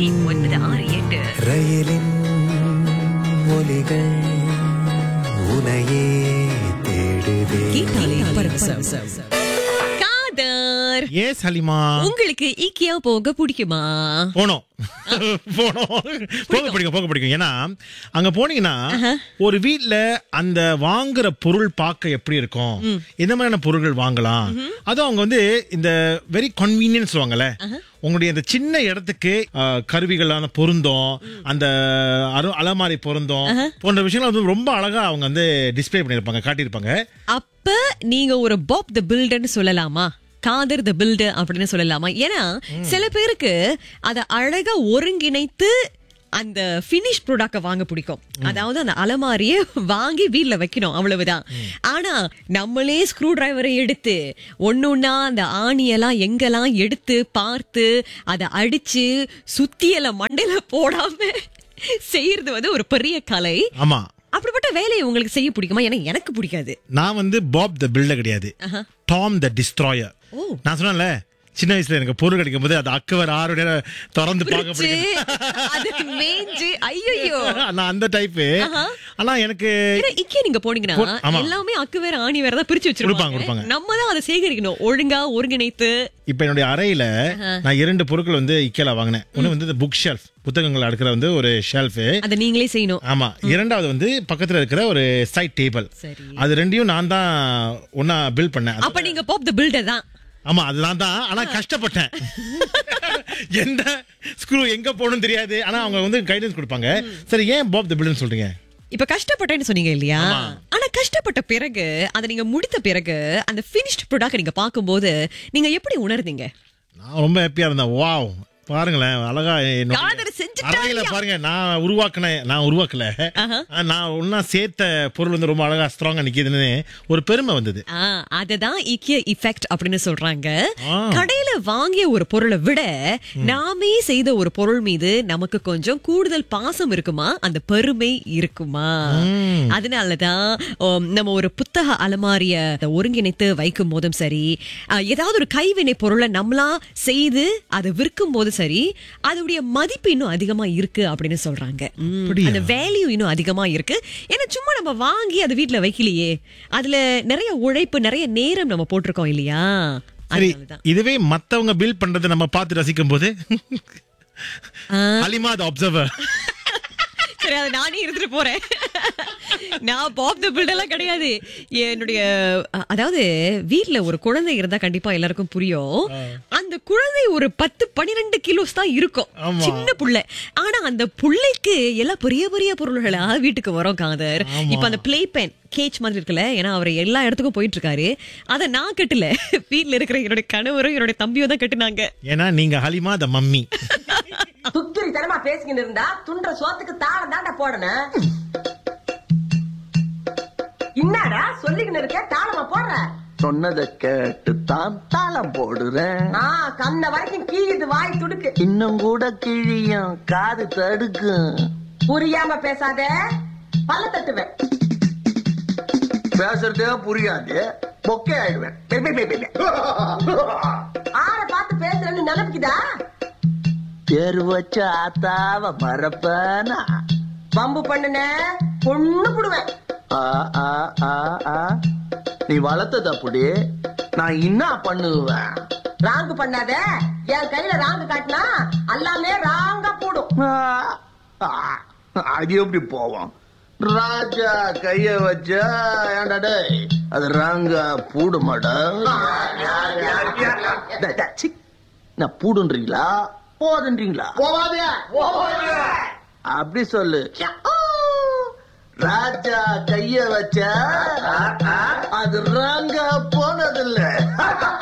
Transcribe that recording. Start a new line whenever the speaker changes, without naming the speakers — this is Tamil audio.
ஒன்பது ஆறு எட்டு
ரயிலின் ஒலிகள் உனையே தேடுதே
கேட்டாலே பரவசம் காதர்
ஏஸ் ஹலிமா
உங்களுக்கு ஈக்கியா போக பிடிக்குமா
போனோம் போனோம் போக பிடிக்கும் போக பிடிக்கும் ஏன்னா அங்க போனீங்கன்னா ஒரு வீட்ல அந்த வாங்குற பொருள் பார்க்க எப்படி இருக்கும் எந்த மாதிரியான பொருட்கள் வாங்கலாம் அதுவும் அவங்க வந்து இந்த வெரி கன்வீனியன்ஸ் சொல்லுவாங்கல்ல உங்களுடைய அந்த சின்ன இடத்துக்கு அஹ், கருவிகளான பொருந்தம் அந்த அரு அலமாரி பொருந்தம் போன்ற விஷயங்கள் வந்து ரொம்ப அழகா அவங்க வந்து டிஸ்ப்ளே பண்ணியிருப்பாங்க காட்டியிருப்பாங்க
அப்ப நீங்க ஒரு பாப் த பில்டர்னு சொல்லலாமா காதர் த பில்டர் அப்படின்னு சொல்லலாமா ஏன்னா சில பேருக்கு அத அழகா ஒருங்கிணைத்து அந்த பினிஷ் ப்ராடக்ட வாங்க பிடிக்கும் அதாவது அந்த அலமாரிய வாங்கி வீட்ல வைக்கணும் அவ்வளவுதான் ஆனா நம்மளே ஸ்க்ரூ டிரைவரை எடுத்து ஒன்னொன்னா அந்த ஆணியெல்லாம் எங்கெல்லாம் எடுத்து பார்த்து அதை அடிச்சு சுத்தியல மண்டையில போடாம செய்யறது வந்து ஒரு பெரிய கலை
ஆமா
அப்படிப்பட்ட வேலையை உங்களுக்கு செய்ய பிடிக்குமா ஏன்னா எனக்கு பிடிக்காது
நான் வந்து பாப் த பில்டர் கிடையாது டாம் த டிஸ்ட்ராயர்
ஓ.
நான் சொன்னேன்ல சின்ன வயசுல எனக்கு பொருள் கிடைக்கும் போது அது அக்கவர் ஆறு நேரம் திறந்து பார்க்க
பிடிச்சு,
பிடிக்கும்
அதுக்கு மேய்ஞ்சு ஐயோ
நான் அந்த டைப்பு ஆனா எனக்கு
ஏன்னா இக்கே நீங்க போனீங்கன்னா
போ- ஆமா.
எல்லாமே அக்கு வேற ஆணி வேற தான் பிரிச்சு
கொடுப்பாங்க,
வச்சிருப்பாங்க
கொடுப்பாங்க.
நம்ம தான் அதை சேகரிக்கணும் ஒழுங்கா ஒருங்கிணைத்து
இப்ப என்னுடைய அறையில நான் இரண்டு பொருட்கள் வந்து இக்கேல வாங்கினேன் ஒண்ணு வந்து இந்த புக் ஷெல்ஃப் புத்தகங்கள் அடுக்கிற வந்து ஒரு ஷெல்ஃப்
அதை நீங்களே செய்யணும்
ஆமா இரண்டாவது வந்து பக்கத்துல இருக்கிற ஒரு சைட் டேபிள்
சரி.
அது ரெண்டையும் நான் தான் ஒன்னா பில்ட் பண்ணேன் அது-
அப்ப நீங்க பாப் த பில்டர் தான்
ஆமா அது நான் தான் ஆனா கஷ்டப்பட்டேன் எந்த ஸ்க்ரூ எங்க போகணும்னு தெரியாது ஆனா அவங்க வந்து கைடன்ஸ் கொடுப்பாங்க சரி ஏன் பாப் த பில்டர்னு சொல்றீங்க
இப்ப கஷ்டப்பட்டேன்னு சொன்னீங்க இல்லையா ஆனா கஷ்டப்பட்ட பிறகு அதை நீங்க முடித்த பிறகு அந்த பினிஷ்ட் ப்ராடக்ட் நீங்க பார்க்கும்போது நீங்க எப்படி உணர்ந்தீங்க
நான் ரொம்ப ஹாப்பியா இருந்தேன் வாவ் பாருங்களேன் அழகா என்னுடைய
காதல் செஞ்சுட்டாரியா?
அறையில பாருங்க நான் உருவாக்குனேன் நான் உருவாக்கல
ஆஹா.
ஆ, நான் ஒன்னா சேர்த்த பொருள் வந்து ரொம்ப அழகா ஸ்ட்ராங்கா நிக்குதுன்னு ஒரு பெருமை வந்தது
ஆ, அததான் ஈக்கிய இஃபெக்ட் அப்படின்னு சொல்றாங்க
ஆ.
கடையில வாங்கிய ஒரு பொருளை விட நாமே செய்த ஒரு பொருள் மீது நமக்கு கொஞ்சம் கூடுதல் பாசம் இருக்குமா அந்த பெருமை இருக்குமா அதனாலதான் உம், நம்ம ஒரு புத்தக அலமாரிய ஒருங்கிணைத்து வைக்கும் போதும் சரி ஆ, ஏதாவது ஒரு கைவினை பொருளை நம்மளா செய்து அதை விற்கும் போதும் சரி அதோடைய மதிப்பு இன்னும் அதிகமா இருக்கு அப்படின்னு சொல்றாங்க உம்,
அப்படியா?
அந்த வேல்யூ இன்னும் அதிகமா இருக்கு ஏன்னா சும்மா நம்ம வாங்கி அதை வீட்ல வைக்கலையே அதுல நிறைய உழைப்பு நிறைய நேரம் நம்ம போட்டிருக்கோம் இல்லையா
சரி
அதனாலதான்
இதுவே மத்தவங்க பில் பண்றதை நம்ம பார்த்து ரசிக்கும் போது அலிமா த அப்சர்வர்
சரி அதை நானே இருந்துட்டு போறேன் நான் பாப் த பில்டெல்லாம் கிடையாது என்னுடைய அ- அதாவது வீட்ல ஒரு குழந்தை இருந்தா கண்டிப்பா எல்லாருக்கும் புரியும் அந்த குழந்தை ஒரு பத்து பன்னிரெண்டு கிலோஸ் தான் இருக்கும்
ஆமா.
சின்ன புள்ள ஆனா அந்த புள்ளைக்கு எல்லாம் பெரிய பெரிய பொருள்களா வீட்டுக்கு வரும் காதர் இப்ப அந்த பிளே பென் கேச் மாதிரி இருக்குல்ல ஏன்னா அவர் எல்லா இடத்துக்கும் போயிட்டு இருக்காரு அத நான் கட்டல வீட்ல இருக்கிற என்னுடைய கணவரும் என்னுடைய தம்பியும் தான் கட்டுனாங்க
ஏன்னா நீங்க ஹலிமா த மம்மி
துக்கிரி தனமா பேசிக்கிட்டு இருந்தா துண்ட சோத்துக்கு தாளம் தாண்டா போடணும் என்னடா சொல்லிக்கின்னு இருக்க தாளமா போடுற
சொன்னதை கேட்டு தான் தாளம் போடுறேன்
ஆ கண்ண வரைக்கும் கீழிது வாய் துடுக்கு
இன்னும் கூட கிழியும் காது தடுக்கும்
புரியாம பேசாத பல்ல தட்டுவேன்
பேசுறதே புரியாது பொக்கே ஆயிடுவேன் பெ, பெ, பெ, பெ, பெ.
ஆற பார்த்து பேசுறேன்னு நினைப்புக்குதா
பேரு வச்ச ஆத்தாவ மறப்பனா
பம்பு பண்ணுன பொண்ணு புடுவேன்
ஆ, ஆ, ஆ, ஆ. நீ வளர்த்தது அப்படி நான் என்ன பண்ணுவேன்
ராங்கு பண்ணாத என் கையில ராங்கு காட்டினா எல்லாமே ராங்கா போடும்
ஆ, ஆ, அது எப்படி போவோம் ராஜா கைய வச்சா ஏன்டா டேய் அது ராங்கா பூடுமாடா டேய், டேய், சீ. நான் பூடுன்றீங்களா போதுன்றீங்களா அப்படி சொல்லு ராஜா கைய வச்சா அது ராங்கா போனதில்லை